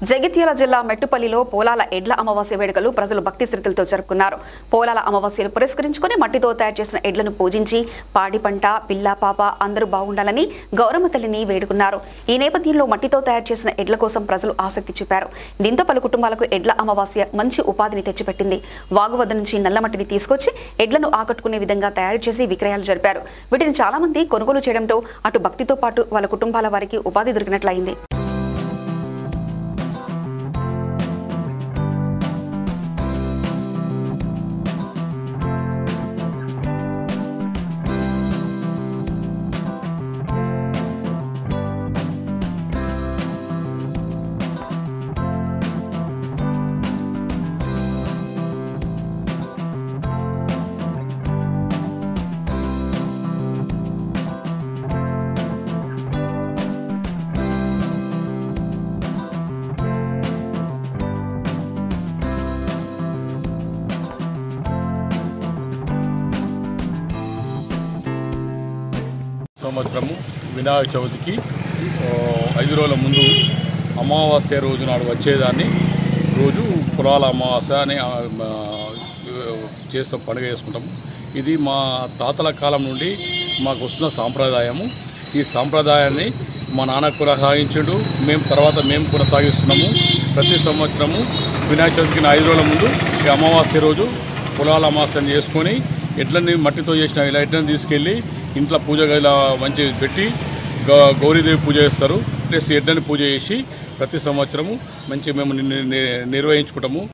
జగిత్యాల జిల్లా మెట్టుపల్లిలో పోలాల ఎడ్ల అమావాస్య వేడుకలు ప్రజలు భక్తి శ్రద్ధలతో జరుపుకున్నారు పోలాల అమావాస్యను పురస్కరించుకుని మట్టితో తయారు చేసిన ఎడ్లను పూజించి పాడి పంట పిల్ల పాప అందరూ బాగుండాలని గౌరమ్మ తల్లిని వేడుకున్నారు ఈ నేపథ్యంలో మట్టితో తయారు చేసిన ఎడ్ల కోసం ప్రజలు ఆసక్తి చూపారు దీంతో పలు కుటుంబాలకు ఎడ్ల అమావాస్య మంచి ఉపాధిని తెచ్చిపెట్టింది వాగు వద్ద నుంచి నల్లమట్టిని తీసుకొచ్చి ఎడ్లను ఆకట్టుకునే విధంగా తయారు చేసి విక్రయాలు జరిపారు వీటిని చాలా మంది కొనుగోలు చేయడంతో అటు భక్తితో పాటు వాళ్ళ కుటుంబాల వారికి ఉపాధి దొరికినట్లయింది సంవత్సరము వినాయక చవితికి ఆ, ఐదు రోజుల ముందు అమావాస్య రోజు నాడు వచ్చేదాన్ని రోజు పొలాల అమావాస్య అని ఆ, ఆ, చేస్తాం పండుగ చేసుకుంటాము ఇది మా తాతల కాలం నుండి మాకు వస్తున్న సాంప్రదాయము ఈ సాంప్రదాయాన్ని మా నాన్న కొనసాగించాడు మేము తర్వాత మేము కొనసాగిస్తున్నాము ప్రతి సంవత్సరము వినాయక చవితికి ఐదు రోజుల ముందు ఈ అమావాస్య రోజు పొలాల అమావాస్యను చేసుకొని ఎట్లని మట్టితో చేసిన ఇలా ఎట్లని తీసుకెళ్ళి ఇంట్లో పూజ గదిలో మంచి పెట్టి గౌ- గౌరీదేవి పూజ చేస్తారు ప్లస్ ఎడ్లని పూజ చేసి ప్రతి సంవత్సరము మంచి మేము ని- ని- నిర్వహించుకుంటాము